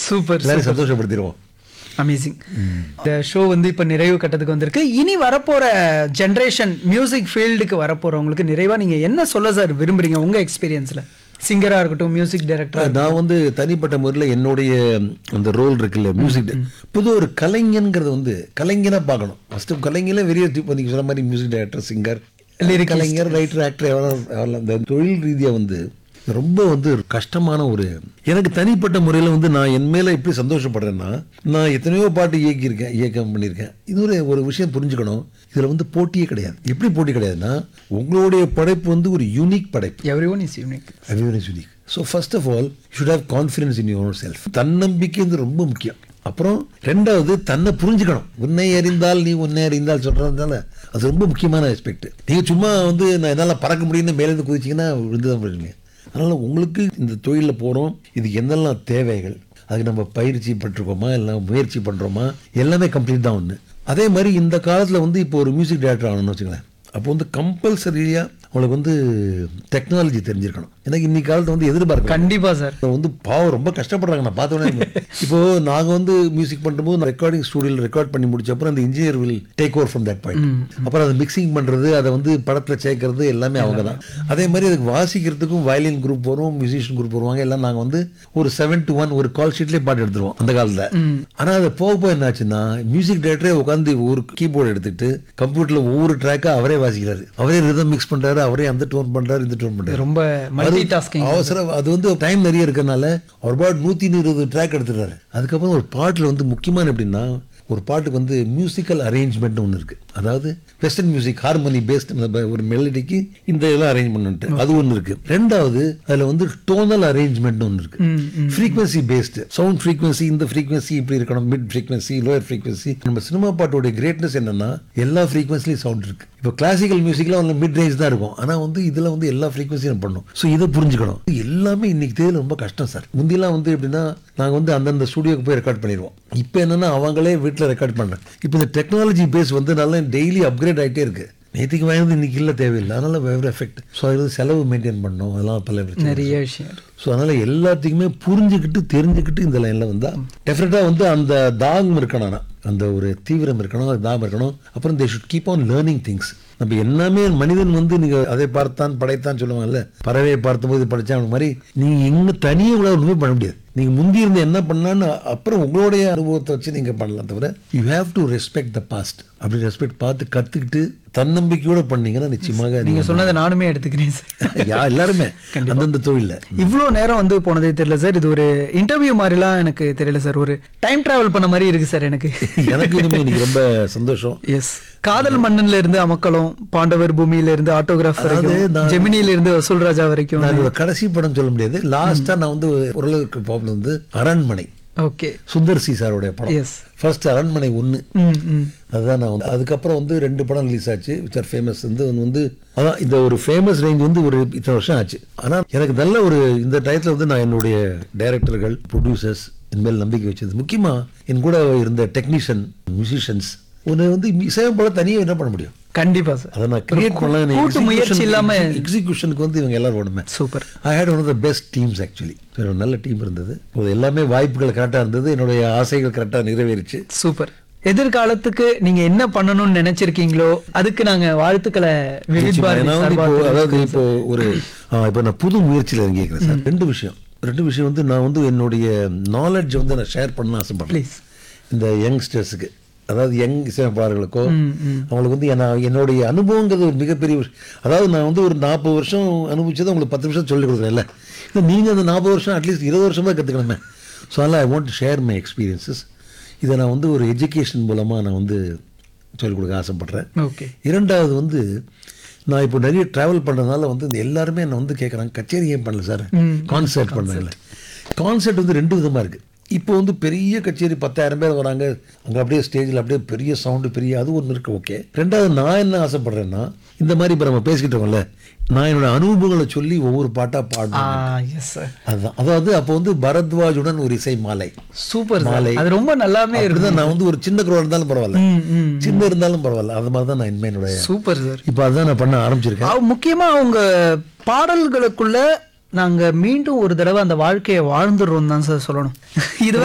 Super எல்லாரையும் சந்தோஷப்படுத்திடுவோம் amazing இந்த show வந்து இப்போ நிறைவு கட்டத்துக்கு வந்திருக்கு இனி வரப்போற ஜென்ரேஷன் மியூசிக் ஃபீல்டுக்கு வரப்போறவங்களுக்கு நிறைவா நீங்க என்ன சொல்ல சார் விரும்புறீங்க உங்க எக்ஸ்பீரியன்ஸ்ல சிங்கரா இருக்கட்டும் மியூசிக் டைரக்டர் நான் வந்து தனிப்பட்ட முறையில் என்னுடைய அந்த ரோல் இருக்குல்ல மியூசிக் புது ஒரு கலைஞன்கிறது வந்து கலைஞனா பார்க்கணும் ஃபர்ஸ்ட் கலைஞர்ல வெறிய இப்போ நீங்கள் சொன்ன மாதிரி மியூசிக் டைரக்டர் சிங்கர் கலைஞர் ரைட்டர் ஆக்டர் எவ்வளோ அந்த தொழில் ரீதியா வந்து ரொம்ப வந்து ஒரு கஷ்டமான ஒரு எனக்கு தனிப்பட்ட முறையில் வந்து நான் என் மேல எப்படி சந்தோஷப்படுறேன்னா நான் எத்தனையோ பாட்டு இயக்கியிருக்கேன் இயக்கம் பண்ணியிருக்கேன் இது ஒரு ஒரு விஷயம் புரிஞ்சுக்கணும் இதுல வந்து போட்டியே கிடையாது எப்படி போட்டி கிடையாதுன்னா உங்களுடைய படைப்பு வந்து ஒரு யூனிக் படைப்பு everyone is unique everyone is unique so first of all should have confidence in yourself தன்னம்பிக்கை வந்து ரொம்ப முக்கியம் அப்புறம் ரெண்டாவது தன்னை புரிஞ்சுக்கணும் உன்னை அறிந்தால் நீ உன்னை அறிந்தால் சொல்றதுனால அது ரொம்ப முக்கியமான ரெஸ்பெக்ட் நீங்க சும்மா வந்து நான் என்னால் பறக்க முடியும்னு மேலேருந்து குதிச்சிங்கன்னா விழுந்து தான் போயிருங்க அதனால உங்களுக்கு இந்த தொழிலில் போகிறோம் இதுக்கு என்னெல்லாம் தேவைகள் அதுக்கு நம்ம பயிற்சி பட்டிருக்கோமா இல்லை முயற்சி பண்ணுறோமா எல்லாமே கம்ப்ளீட் தான் ஒன்று அதே மாதிரி இந்த காலத்தில் வந்து இப்போ ஒரு மியூசிக் டைரக்டர் ஆகணும்னு வச்சுங்களேன் அப்போ வந்து கம்பல்சரியாக அவங்களுக்கு வந்து டெக்னாலஜி தெரிஞ்சிருக்கணும் எனக்கு இன்னைக்கு காலத்தை வந்து எதிர்பார்க்க கண்டிப்பா சார் வந்து பாவம் ரொம்ப கஷ்டப்படுறாங்க நான் பார்த்தோன்னே இப்போ நாங்கள் வந்து மியூசிக் பண்ணும்போது ரெக்கார்டிங் ஸ்டூடியோவில் ரெக்கார்ட் பண்ணி முடிச்ச அப்புறம் அந்த engineer will take over from that point அப்புறம் அதை மிக்சிங் பண்ணுறது அதை வந்து படத்தில் சேர்க்கறது எல்லாமே அவங்க தான் அதே மாதிரி அதுக்கு வாசிக்கிறதுக்கும் வயலின் குரூப் வரும் மியூசிஷியன் குரூப் வருவாங்க எல்லாம் நாங்கள் வந்து ஒரு செவன் டு ஒன் ஒரு கால் ஷீட்லேயே பாட்டு எடுத்துருவோம் அந்த காலத்தில் ஆனால் அது போக போக என்னாச்சுன்னா மியூசிக் டைரக்டரே உட்காந்து ஒரு கீபோர்டு எடுத்துட்டு கம்ப்யூட்டரில் ஒவ்வொரு ட்ராக்காக அவரே வாசிக்கிறாரு அவரே ரிதம் மிக்ஸ் பண்ணுறாரு அவரே அந்த டோன் பண்ணுறாரு இந்த டோன் பண்ணுறாரு ரொம்ப மல்டி டாஸ்கிங் அவசரம் அது வந்து டைம் நிறைய இருக்கறனால ஒரு பாட்டு நூற்றி இருபது ட்ராக் எடுத்துடுறாரு அதுக்கப்புறம் ஒரு பாட்டில் வந்து முக்கியமான எப்படின்னா ஒரு பாட்டுக்கு வந்து மியூசிக்கல் அரேஞ்ச்மெண்ட் ஒன்று இருக்கு அதாவது வெஸ்டர்ன் மியூசிக் ஹார்மோனி பேஸ்ட் ஒரு மெலடிக்கு இந்த இதெல்லாம் அரேஞ்ச் பண்ணிட்டு அது ஒன்று இருக்கு ரெண்டாவது அதில் வந்து டோனல் அரேஞ்ச்மெண்ட் ஒன்று இருக்கு ஃப்ரீக்வன்சி பேஸ்டு சவுண்ட் ஃப்ரீக்வன்சி இந்த ஃப்ரீக்வன்சி இப்படி இருக்கணும் மிட் ஃப்ரீக்வன்சி லோயர் ஃப்ரீக்வன்சி நம்ம சினிமா பாட்டோட கிரேட்னஸ் என்னன்னா எல்லா ஃப்ரீக்வன்சிலையும் சவுண்ட் இருக்கு இப்போ கிளாசிக்கல் மியூசிக்ல வந்து மிட் ரேஞ்ச் தான் இருக்கும் ஆனால் வந்து இதில் வந்து எல்லா ஃப்ரீக்வன்சியும் பண்ணும் ஸோ இதை புரிஞ்சுக்கணும் எல்லாமே இன்னைக்கு தேதியில் ரொம்ப கஷ்டம் சார் முந்திலாம் வந்து எப்படின்னா நாங்கள் வந்து அந்தந்த ஸ்டுடியோக்கு போய் ரெக்கார்ட் பண்ணிடுவோம் இப்போ என்னன்னா அவங்களே வீட்டில் ரெக்கார்ட் பண்ணேன் இப்போ இந்த டெக்னாலஜி பேஸ் வந்து நல்லா டெய்லி அப்கிரேட் ஆகிட்டே இருக்கு நேற்றுக்கு வாங்கினது இன்னைக்கு இல்லை தேவையில்லை அதனால வேறு எஃபெக்ட் ஸோ அது செலவு மெயின்டைன் பண்ணணும் அதெல்லாம் பல பிரச்சனை நிறைய விஷயம் இருக்கு. ஸோ அதனால எல்லாத்தையுமே புரிஞ்சுக்கிட்டு தெரிஞ்சுக்கிட்டு இந்த லைனில் வந்தா டெஃபினட்டாக வந்து அந்த தாகம் இருக்கணும் ஆனா. அந்த ஒரு தீவிரம் இருக்கணும் அந்த தாகம் இருக்கணும் அப்புறம் they should keep on learning things நம்ம எல்லாமே மனிதன் வந்து நீங்க அதை பார்த்தான் படைத்தான் சொல்லுவாங்கல்ல பறவையை பார்த்தபோது படைச்சான் அந்த மாதிரி நீங்க எங்க தனியே உங்களால் ஒன்றுமே பண்ண முடியாது நீங்க முந்தி இருந்து என்ன பண்ணலான்னு அப்புறம் உங்களுடைய அனுபவத்தை வச்சு நீங்க பண்ணலாம் தவிர you have to respect the past அப்படி ரெஸ்பெக்ட் பார்த்து கத்துக்கிட்டு தன்னம்பிக்கையோட பண்ணீங்கன்னா நிச்சயமாக நீங்க சொன்னதை நானுமே எடுத்துக்கிறேன் சார் யா எல்லாருமே அந்தந்த தொழில இவ்வளோ நேரம் வந்து போனதே தெரியல சார் இது ஒரு இன்டர்வியூ மாதிரிலாம் எனக்கு தெரியல சார் ஒரு டைம் டிராவல் பண்ண மாதிரி இருக்கு சார் எனக்கு எனக்கு இனிமே இன்னைக்கு ரொம்ப சந்தோஷம் எஸ் காதல் மன்னன்ல இருந்து அமக்களம் பாண்டவர் பூமியில இருந்து ஆட்டோகிராஃப் அதாவது வரைக்கும் நான் ஜெமினில இருந்து வசூல் ராஜா வரைக்கும் நான் என்னோட கடைசி படம் சொல்ல முடியாது லாஸ்டா நான் வந்து ஓரளவுக்கு ப்ராப்ளம் வந்து அரண்மனை ஓகே சுந்தர் சி சாரோடைய படம் எஸ் ஃபர்ஸ்ட் அரண்மனை ஒன்று ம் ம் அதுதான் நான் வந்து அதுக்கப்புறம் வந்து ரெண்டு படம் ரிலீஸ் ஆச்சு விச் ஆர் ஃபேமஸ் வந்து ஒன்று வந்து அதான் இந்த ஒரு ஃபேமஸ் ரேஞ்ச் வந்து ஒரு இத்தனை வருஷம் ஆச்சு ஆனால் எனக்கு நல்ல ஒரு இந்த டயத்தில் வந்து நான் என்னுடைய டைரக்டர்கள் ப்ரொடியூசர்ஸ் இனிமேல் நம்பிக்கை வச்சது முக்கியமாக என் கூட இருந்த டெக்னீஷியன் மியூசிஷியன்ஸ் ஒன்று வந்து இசையமைப்பாளர் தனியாக என்ன பண்ண முடியும் கண்டிப்பா சார் அதை நான் கிரியேட் பண்ணலாம் கூட்டு முயற்சி இல்லாம எக்ஸிகியூஷனுக்கு வந்து இவங்க எல்லாரும் வேணுமே super I had one of the best teams actually ஒரு நல்ல டீம் இருந்தது அது எல்லாமே வாய்ப்புகள் கரெக்டாக இருந்தது என்னுடைய ஆசைகள் கரெக்டாக நிறைவேறிச்சு சூப்பர் எதிர்காலத்துக்கு நீங்க என்ன பண்ணணும்னு நினைச்சிருக்கீங்களோ அதுக்கு நாங்க வாழ்த்துக்களை விவித் நிச்சயமா. பாரதி நான் வந்து சார்பா இப்போ அதாவது தெரிவிச்சுக்கிறோம் இப்போ ஒரு ஆ, இப்போ நான் புது முயற்சியில் இறங்கியிருக்கிறேன் சார் ரெண்டு விஷயம் ரெண்டு விஷயம் வந்து நான் வந்து என்னுடைய நாலேஜ் வந்து நான் ஷேர் பண்ண ஆசைப்படுறேன் ப்ளீஸ் இந்த யங்ஸ்டர்ஸுக்கு அதாவது யங் இசையமைப்பாளர்களுக்கோ அவங்களுக்கு வந்து நான் என்னுடைய அனுபவங்கிறது ஒரு மிகப்பெரிய விஷயம் அதாவது நான் வந்து ஒரு நாற்பது வருஷம் அனுபவிச்சதை உங்களுக்கு பத்து வருஷம் சொல்லிக் கொடுக்குறேன்ல இல்லை நீங்கள் அந்த நாற்பது வருஷம் அட்லீஸ்ட் இருபது வருஷமாக கற்றுக்கணுமே ஸோ அதனால் I want share my experiences இதை நான் வந்து ஒரு எஜுகேஷன் மூலமாக நான் வந்து சொல்லிக் கொடுக்க ஆசைப்பட்றேன் ஓகே இரண்டாவது வந்து நான் இப்போ நிறைய ட்ராவல் பண்ணுறதுனால வந்து இந்த எல்லாருமே என்னை வந்து கேட்குறாங்க கச்சேரி ஏன் பண்ணல சார் கான்சர்ட் பண்ணல கான்சர்ட் வந்து ரெண்டு விதமாக இருக்குது இப்போ வந்து பெரிய கச்சேரி பத்தாயிரம் பேர் வராங்க அங்கே அப்படியே ஸ்டேஜில் அப்படியே பெரிய சவுண்டு பெரிய அது ஒன்று இருக்கு ஓகே ரெண்டாவது நான் என்ன ஆசைப்படுறேன்னா இந்த மாதிரி இப்போ நம்ம பேசிக்கிட்டு இருக்கோம்ல நான் என்னோட அனுபவங்களை சொல்லி ஒவ்வொரு பாட்டாக ஆ பாடணும் எஸ் சார் அதுதான் அதாவது அப்போ வந்து பரத்வாஜுடன் ஒரு இசை மாலை சூப்பர் மாலை. அது ரொம்ப நல்லாமே இருக்கு அப்படிதான் நான் வந்து ஒரு சின்ன குரல் இருந்தாலும் பரவாயில்ல ம், ம். சின்ன இருந்தாலும் பரவாயில்ல அது மாதிரி தான் நான் இனிமே என்னுடைய சூப்பர் சார் இப்போ அதுதான் நான் பண்ண ஆரம்பிச்சிருக்கேன் அவ- முக்கியமா அவங்க பாடல்களுக்குள்ள நாங்க மீண்டும் ஒரு தடவை அந்த வாழ்க்கையை வாழ்ந்துடுறோம் தான் சார் சொல்லணும் இது